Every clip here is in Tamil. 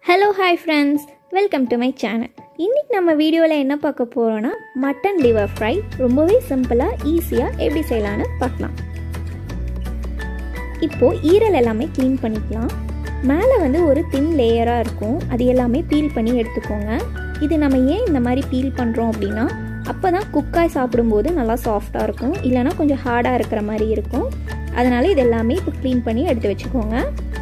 hello hi friends welcome to my channel இன்றைக்கி நம்ம வீடியோவில் என்ன பார்க்க போகிறோன்னா மட்டன் லிவர் ஃப்ரை ரொம்பவே சிம்பிளாக ஈஸியாக எப்படி செய்யலான்னு பார்க்கலாம் இப்போது ஈரல் எல்லாமே க்ளீன் பண்ணிக்கலாம் மேலே வந்து ஒரு தின் லேயராக இருக்கும் அது எல்லாமே பீல் பண்ணி எடுத்துக்கோங்க இது நம்ம ஏன் இந்த மாதிரி பீல் பண்ணுறோம் அப்படின்னா அப்போ தான் குக்காய் சாப்பிடும்போது நல்லா சாஃப்டாக இருக்கும் இல்லைனா கொஞ்சம் ஹார்டாக இருக்கிற மாதிரி இருக்கும் அதனால் இது எல்லாமே இப்போ க்ளீன் பண்ணி எடுத்து வச்சுக்கோங்க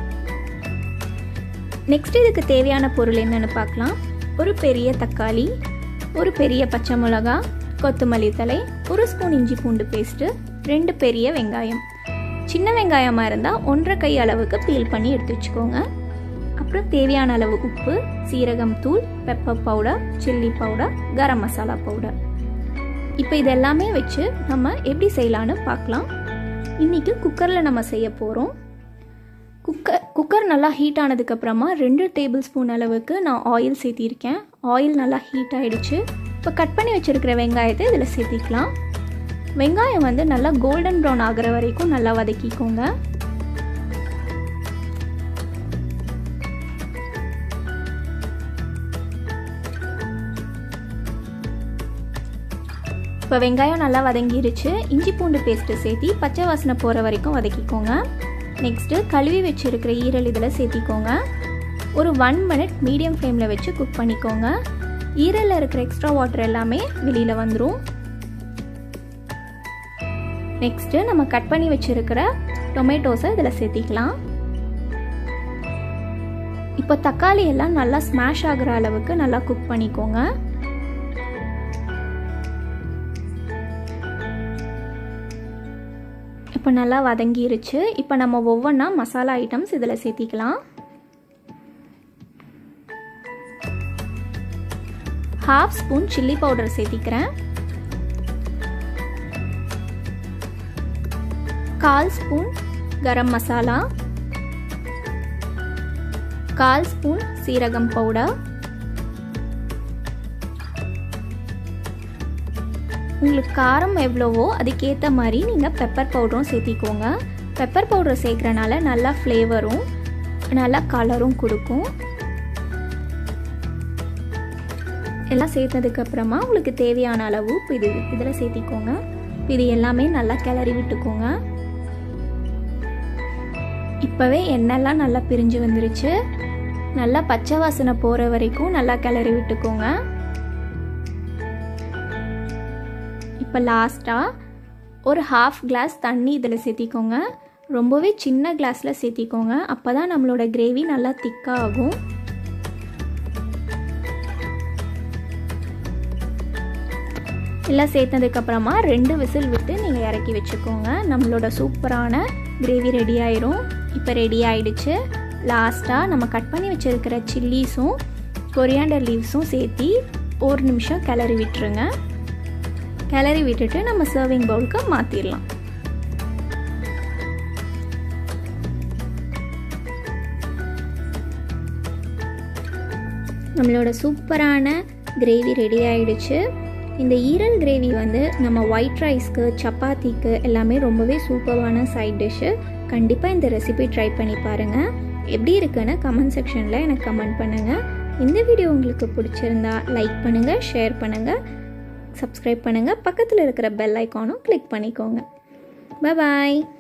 நெக்ஸ்ட் இதுக்கு தேவையான பொருள் என்னென்னு பார்க்கலாம் ஒரு பெரிய தக்காளி ஒரு பெரிய பச்சை மிளகா கொத்தமல்லி தலை ஒரு ஸ்பூன் இஞ்சி பூண்டு பேஸ்ட்டு ரெண்டு பெரிய வெங்காயம் சின்ன வெங்காயமாக இருந்தால் ஒன்றரை கை அளவுக்கு பீல் பண்ணி எடுத்து வச்சுக்கோங்க அப்புறம் தேவையான அளவு உப்பு சீரகம் தூள் pepper powder chilli powder garam masala powder இப்போ இது எல்லாமே வச்சு நம்ம எப்படி செய்யலான்னு பார்க்கலாம் இன்றைக்கி குக்கரில் நம்ம செய்ய போகிறோம் குக்கர் குக்கர் நல்லா ஹீட் ஆனதுக்கப்புறமா ரெண்டு டேபிள் ஸ்பூன் அளவுக்கு நான் ஆயில் சேர்த்திருக்கேன் ஆயில் நல்லா ஹீட் ஆகிடுச்சு இப்போ கட் பண்ணி வச்சுருக்கிற வெங்காயத்தை இதில் சேர்த்திக்கலாம் வெங்காயம் வந்து நல்லா கோல்டன் ப்ரௌன் ஆகிற வரைக்கும் நல்லா வதக்கிக்கோங்க இப்போ வெங்காயம் நல்லா வதங்கிருச்சு இஞ்சி பூண்டு பேஸ்ட்டு சேர்த்தி பச்சை வாசனை போகிற வரைக்கும் வதக்கிக்கோங்க நெக்ஸ்ட்டு கழுவி வச்சுருக்கிற ஈரல் இதில் சேர்த்திக்கோங்க ஒரு ஒன் மினிட் மீடியம் ஃப்ளேமில் வச்சு குக் பண்ணிக்கோங்க ஈரலில் இருக்கிற எக்ஸ்ட்ரா வாட்டர் எல்லாமே வெளியில் வந்துடும் நெக்ஸ்ட்டு நம்ம கட் பண்ணி வச்சுருக்கிற டொமேட்டோஸை இதில் சேர்த்திக்கலாம் இப்போ தக்காளி எல்லாம் நல்லா ஸ்மாஷ் ஆகிற அளவுக்கு நல்லா குக் பண்ணிக்கோங்க இப்போ நல்லா வதங்கிருச்சு இப்போ நம்ம ஒவ்வொன்றா மசாலா ஐட்டம்ஸ் இதில் சேர்த்திக்கலாம் ஹாஃப் ஸ்பூன் சில்லி பவுடர் சேர்த்திக்கிறேன் கால் ஸ்பூன் கரம் மசாலா கால் ஸ்பூன் சீரகம் பவுடர் உங்களுக்கு காரம் எவ்வளவோ அதுக்கேற்ற மாதிரி நீங்கள் பெப்பர் பவுடரும் சேர்த்திக்கோங்க பெப்பர் பவுடர் சேர்க்குறனால நல்லா ஃப்ளேவரும் நல்லா கலரும் கொடுக்கும் எல்லாம் சேர்த்ததுக்கப்புறமா உங்களுக்கு தேவையான அளவு இது இதில் சேர்த்திக்கோங்க இது எல்லாமே நல்லா கிளறி விட்டுக்கோங்க இப்போவே எண்ணெய்லாம் நல்லா பிரிஞ்சு வந்துருச்சு நல்லா பச்சை வாசனை போகிற வரைக்கும் நல்லா கிளறி விட்டுக்கோங்க இப்போ லாஸ்ட்டாக ஒரு ஹாஃப் கிளாஸ் தண்ணி இதில் சேர்த்திக்கோங்க ரொம்பவே சின்ன கிளாஸில் சேர்த்திக்கோங்க அப்போ தான் நம்மளோட கிரேவி நல்லா திக்காக ஆகும் எல்லாம் சேர்த்ததுக்கப்புறமா ரெண்டு விசில் விட்டு நீங்கள் இறக்கி வச்சுக்கோங்க நம்மளோட சூப்பரான கிரேவி ரெடி ஆயிரும் இப்போ ரெடி ஆயிடுச்சு லாஸ்ட்டாக நம்ம கட் பண்ணி வச்சுருக்கிற சில்லிஸும் கொரியாண்டர் லீவ்ஸும் சேர்த்தி ஒரு நிமிஷம் கிளறி விட்டுருங்க கிளறி விட்டுட்டு நம்ம சர்விங் பவுலுக்கு மாற்றிடலாம் நம்மளோட சூப்பரான கிரேவி ரெடி ஆயிடுச்சு இந்த ஈரல் கிரேவி வந்து நம்ம ஒயிட் ரைஸ்க்கு சப்பாத்திக்கு எல்லாமே ரொம்பவே சூப்பரான சைட் டிஷ்ஷு கண்டிப்பாக இந்த ரெசிபி ட்ரை பண்ணி பாருங்கள் எப்படி இருக்குன்னு கமெண்ட் செக்ஷனில் எனக்கு கமெண்ட் பண்ணுங்கள் இந்த வீடியோ உங்களுக்கு பிடிச்சிருந்தா லைக் பண்ணுங்கள் ஷேர் பண்ணுங்கள் சப்ஸ்கிரைப் பண்ணுங்கள் பக்கத்தில் இருக்கிற பெல் ஐக்கானும் கிளிக் பண்ணிக்கோங்க பாய்